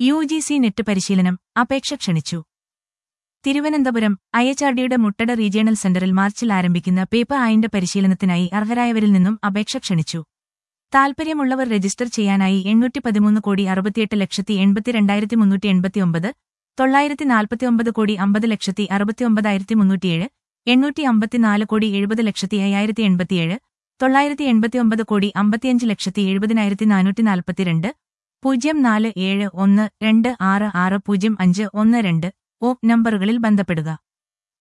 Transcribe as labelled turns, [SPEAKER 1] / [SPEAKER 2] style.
[SPEAKER 1] U G C net പരിശീലനം അപേക്ഷ ക്ഷണിച്ചു തിരുവനന്തപുരം ഐഎച്ച്ആർഡിയുടെ മുട്ടട റീജിയണൽ സെന്ററിൽ മാർച്ചിൽ ആരംഭിക്കുന്ന പേപ്പർ ആയിന്റെ പരിശീലനത്തിനായി അർഹരായവരിൽ നിന്നും അപേക്ഷ ക്ഷണിച്ചു താൽപര്യമുള്ളവർ രജിസ്റ്റർ ചെയ്യാനായി എണ്ണൂറ്റി പതിമൂന്ന് കോടി അറുപത്തിയെട്ട് ലക്ഷത്തി എൺപത്തിരണ്ടായിരത്തി മുന്നൂറ്റി എൺപത്തിയൊമ്പത് തൊള്ളായിരത്തി നാൽപ്പത്തിയൊമ്പത് കോടി അമ്പത് ലക്ഷത്തി അറുപത്തിയൊമ്പതായിരത്തി മുന്നൂറ്റിയേഴ് എണ്ണൂറ്റി അമ്പത്തിനാല് കോടി എഴുപത് ലക്ഷത്തി അയ്യായിരത്തി എൺപത്തിയേഴ് തൊള്ളായിരത്തി എൺപത്തിയൊമ്പത് കോടി അമ്പത്തിയഞ്ച് ലക്ഷത്തി എഴുപതിനായിരത്തി നാനൂറ്റി നാൽപ്പത്തിരണ്ട് പൂജ്യം നാല് ഏഴ് ഒന്ന് രണ്ട് ആറ് ആറ് പൂജ്യം അഞ്ച് ഒന്ന് രണ്ട് ഓ നമ്പറുകളിൽ ബന്ധപ്പെടുക